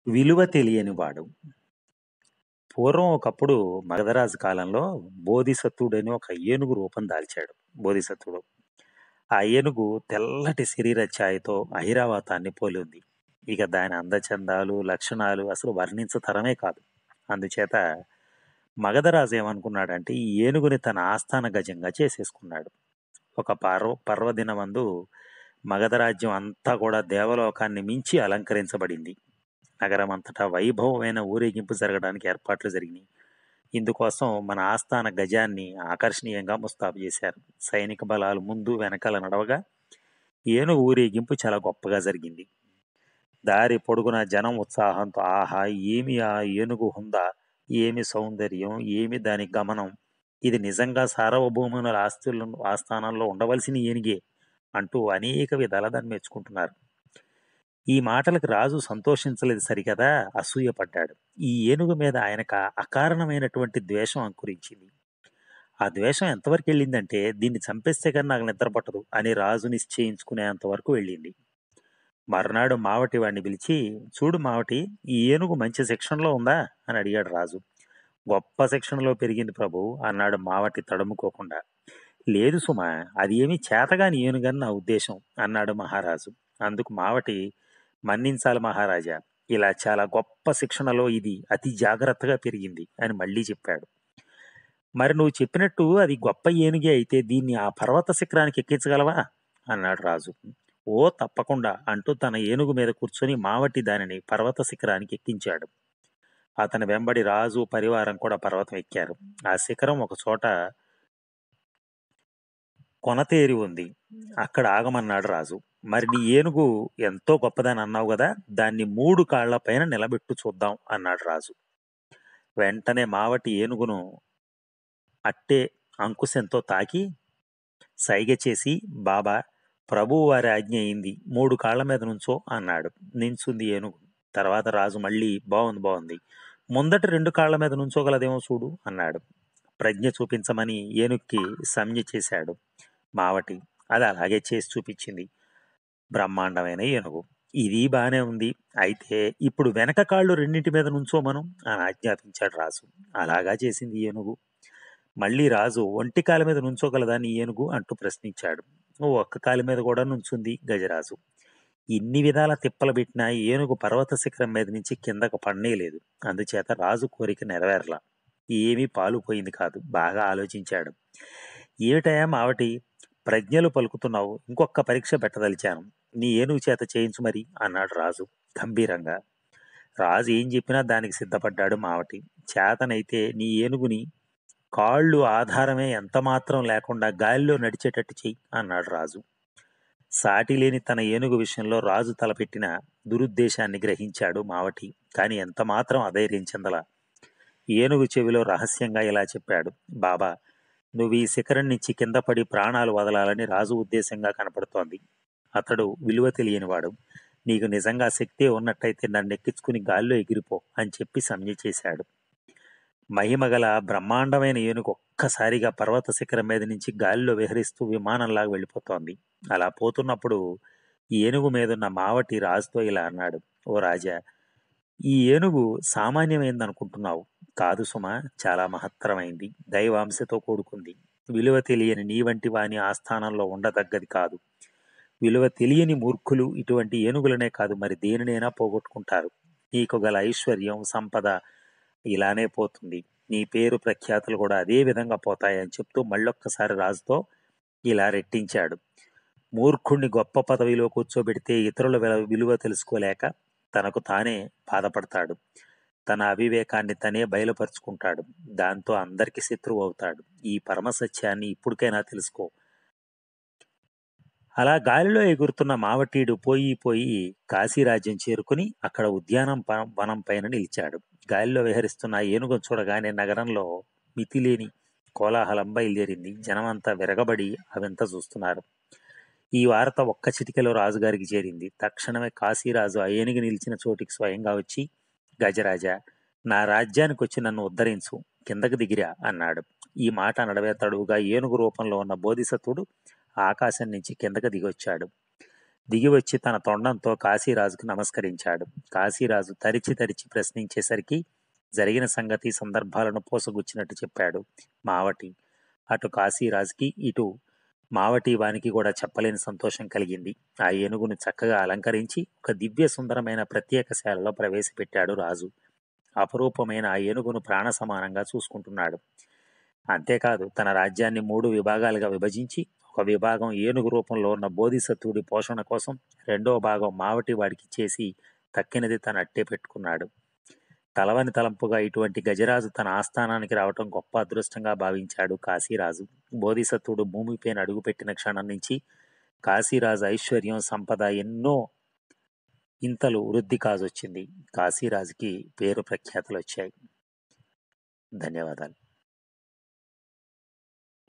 విలువ తెలియనివాడు. పూర్వం ఒకప్పుడు మగధరాజు కాలంలో బోధిసత్వుడని ఒక ఏనుగు రూపం దాల్చాడు బోధిసత్వుడు. ఆ ఏనుగు తెల్లటి శరీర ఛాయతో ఐరావతాన్ని పోలి ఉంది. ఇక దాని అందచందాలు, లక్షణాలు అసలు వర్ణించతరమే కాదు. అందుచేత మగధరాజు ఏమనుకున్నాడంటే ఈ ఏనుగుని తన ఆస్థాన గజంగా చేసేసుకున్నాడు. ఒక పర్వ పర్వదినమందు మగధరాజ్యం అంతా కూడా దేవలోకాన్ని మించి అలంకరించబడింది. నగరమంతటా వైభవమైన ఊరేగింపు జరగడానికి ఏర్పాట్లు జరిగినాయి. ఇందుకోసం మన ఆస్థాన గజాన్ని ఆకర్షణీయంగా ముస్తాబు చేశారు. సైనిక బలాలు ముందు వెనకాల నడవగా ఏనుగు ఊరేగింపు చాలా గొప్పగా జరిగింది. దారి పొడుగునా జనం ఉత్సాహంతో ఆహా! ఏమి ఆ ఏనుగు హుందా! ఏమి సౌందర్యం! ఏమి దాని గమనం! ఇది నిజంగా సార్వభౌముల ఆస్తులను ఆస్థానంలో ఉండవలసిన ఏనుగే అంటూ అనేక విధాల దాన్ని మెచ్చుకుంటున్నారు. ఈ మాటలకు రాజు సంతోషించలేదు సరికదా అసూయపడ్డాడు. ఈ ఏనుగు మీద ఆయనకు అకారణమైనటువంటి ద్వేషం అంకురించింది. ఆ ద్వేషం ఎంతవరకు వెళ్ళిందంటే దీన్ని చంపేస్తే కానీ నాకు నిద్ర పట్టదు అని రాజు నిశ్చయించుకునేంత వరకు వెళ్ళింది. మర్నాడు మావటి వాడిని పిలిచి చూడు మావటి ఈ ఏనుగు మంచి శిక్షణలో ఉందా అని అడిగాడు రాజు. గొప్ప శిక్షణలో పెరిగింది ప్రభు అన్నాడు మావటి తడుముకోకుండా. లేదు సుమా అది ఏమీ చేతగాని ఏనుగని నా ఉద్దేశం అన్నాడు మహారాజు. అందుకు మావటి మన్నించాలి మహారాజా ఇలా చాలా గొప్ప శిక్షణలో ఇది అతి జాగ్రత్తగా పెరిగింది అని మళ్ళీ చెప్పాడు. మరి నువ్వు చెప్పినట్టు అది గొప్ప ఏనుగే అయితే దీన్ని ఆ పర్వత శిఖరానికి ఎక్కించగలవా అన్నాడు రాజు. ఓ తప్పకుండా అంటూ తన ఏనుగు మీద కూర్చొని మావటి దానిని పర్వత శిఖరానికి ఎక్కించాడు. అతని వెంబడి రాజు పరివారం కూడా పర్వతం ఎక్కారు. ఆ శిఖరం ఒక చోట కొనతేరి ఉంది. అక్కడ ఆగమన్నాడు రాజు. మరి నీ ఏనుగు ఎంతో గొప్పదని అన్నావు గదా దాన్ని మూడు కాళ్ల పైన నిలబెట్టు చూద్దాం అన్నాడు రాజు. వెంటనే మావటి ఏనుగును అట్టే అంకుశంతో తాకి సైగ చేసి బాబా ప్రభువు వారి ఆజ్ఞ అయింది మూడు కాళ్ల మీద నుంచో అన్నాడు. నించుంది ఏనుగు. తర్వాత రాజు మళ్ళీ బాగుంది బాగుంది ముందటి రెండు కాళ్ల మీద నుంచోగలదేమో చూడు అన్నాడు. ప్రజ్ఞ చూపించమని ఏనుక్కి సంజ్ఞ చేశాడు మావటి. అది అలాగే చేసి చూపించింది. బ్రహ్మాండమైన ఏనుగు. ఇది బానే ఉంది. అయితే ఇప్పుడు వెనక కాళ్ళు రెండింటి మీద నుంచోమను అని ఆజ్ఞాపించాడు రాజు. అలాగా చేసింది ఏనుగు. మళ్ళీ రాజు ఒంటి కాలి మీద నుంచోగలదా నీ ఏనుగు అంటూ ప్రశ్నించాడు. ఒక్క కాలి మీద కూడా నుంచుంది గజరాజు. ఇన్ని విధాల తిప్పలు పెట్టినా ఏనుగు పర్వత శిఖరం మీద నుంచి కిందకు పడనేలేదు. అందుచేత రాజు కోరిక నెరవేరలా. ఏమీ పాలు పోయింది కాదు. బాగా ఆలోచించాడు. ఏమిటయా మావటి ప్రజ్ఞలు పలుకుతున్నావు ఇంకొక్క పరీక్ష పెట్టదలిచాను. నీ ఏనుగు చేత చేయించు మరి అన్నాడు రాజు గంభీరంగా. రాజు ఏం చెప్పినా దానికి సిద్ధపడ్డాడు మావటి. చేతనైతే నీ ఏనుగుని కాళ్ళు ఆధారమే ఎంతమాత్రం లేకుండా గాలిలో నడిచేటట్టు చెయ్యి అన్నాడు రాజు. సాటిలేని తన ఏనుగు విషయంలో రాజు తలపెట్టిన దురుద్దేశాన్ని గ్రహించాడు మావటి. కాని ఎంతమాత్రం అధైర్యం చెందలా. ఏనుగు చెవిలో రహస్యంగా ఇలా చెప్పాడు. బాబా నువ్వు ఈ శిఖరం నుంచి కింద పడి ప్రాణాలు వదలాలని రాజు ఉద్దేశంగా కనపడుతోంది. అతడు విలువ తెలియనివాడు. నీకు నిజంగా శక్తే ఉన్నట్టయితే నన్నెక్కించుకుని గాల్లో ఎగిరిపో అని చెప్పి సంజ్ఞ చేశాడు. మహిమగల బ్రహ్మాండమైన ఏనుగు ఒక్కసారిగా పర్వత శిఖరం మీద నుంచి గాలిలో విహరిస్తూ విమానంలాగా వెళ్ళిపోతోంది. అలా పోతున్నప్పుడు ఏనుగు మీదున్న మావటి రాజుతో ఇలా అన్నాడు. ఓ రాజా ఈ ఏనుగు సామాన్యమైందనుకుంటున్నావు. కాదు సుమా చాలా మహత్తరమైంది. దైవాంశతో కూడుకుంది. విలువ తెలియని నీ వంటి వాని ఆస్థానంలో ఉండదగ్గది కాదు. విలువ తెలియని మూర్ఖులు ఇటువంటి ఏనుగులనే కాదు మరి దేనినైనా పోగొట్టుకుంటారు. నీకు గల ఐశ్వర్యం, సంపద ఇలానే పోతుంది. నీ పేరు ప్రఖ్యాతులు కూడా అదే విధంగా పోతాయని చెప్తూ మళ్ళొక్కసారి రాజుతో ఇలా రెట్టించాడు. మూర్ఖుణ్ణి గొప్ప పదవిలో కూర్చోబెడితే ఇతరుల విల- విలువ తెలుసుకోలేక తనకు తానే బాధపడతాడు. తన అవివేకాన్ని తనే బయలుపరుచుకుంటాడు. దాంతో అందరికి శత్రువు అవుతాడు. ఈ పరమ సత్యాన్ని ఇప్పటికైనా తెలుసుకో. అలా గాలిలో ఎగురుతున్న మావటీడు పోయి పోయి కాశీరాజ్యం చేరుకుని అక్కడ ఉద్యానం ప- వనం పైన నిలిచాడు. గాలిలో విహరిస్తున్న ఆ ఏనుగును చూడగానే నగరంలో మితిలేని కోలాహలం బయలుదేరింది. జనమంతా విరగబడి అవింత చూస్తున్నారు. ఈ వార్త ఒక్క చిటికెలో రాజుగారికి చేరింది. తక్షణమే కాశీరాజు ఆ ఏనుగు నిలిచిన చోటికి స్వయంగా వచ్చి గజరాజా నా రాజ్యానికి వచ్చి నన్ను ఉద్ధరించు కిందకు దిగిరా అన్నాడు. ఈ మాట నడవే తడువుగా ఏనుగు రూపంలో ఉన్న బోధిసత్వుడు ఆకాశం నుంచి కిందకు దిగొచ్చాడు. దిగివచ్చి తన తొండంతో కాశీరాజుకు నమస్కరించాడు కాశీరాజు తరిచి తరిచి ప్రశ్నించేసరికి జరిగిన సంగతి సందర్భాలను పోసగుచ్చినట్టు చెప్పాడు మావటి అటు కాశీరాజుకి ఇటు మావటి వానికి కూడా చెప్పలేని సంతోషం కలిగింది ఆ ఏనుగును చక్కగా అలంకరించి ఒక దివ్య సుందరమైన ప్రత్యేక శాలలో ప్రవేశపెట్టాడు రాజు అపరూపమైన ఆ ఏనుగును ప్రాణ సమానంగా చూసుకుంటున్నాడు అంతేకాదు తన రాజ్యాన్ని మూడు విభాగాలుగా విభజించి ఒక విభాగం ఏనుగు రూపంలో ఉన్న బోధిసత్వుడి పోషణ కోసం రెండో భాగం మావటి వాడికి చేసి తక్కినది తన అట్టే పెట్టుకున్నాడు తలవని తలంపుగా ఇటువంటి గజరాజు తన ఆస్థానానికి రావటం గొప్ప అదృష్టంగా భావించాడు కాశీరాజు బోధిసత్వుడు భూమిపైన అడుగుపెట్టిన క్షణం నుంచి కాశీరాజు ఐశ్వర్యం సంపద ఎన్నో ఇంతలు వృద్ధి కాజొచ్చింది కాశీరాజుకి పేరు ప్రఖ్యాతులు వచ్చాయి ధన్యవాదాలు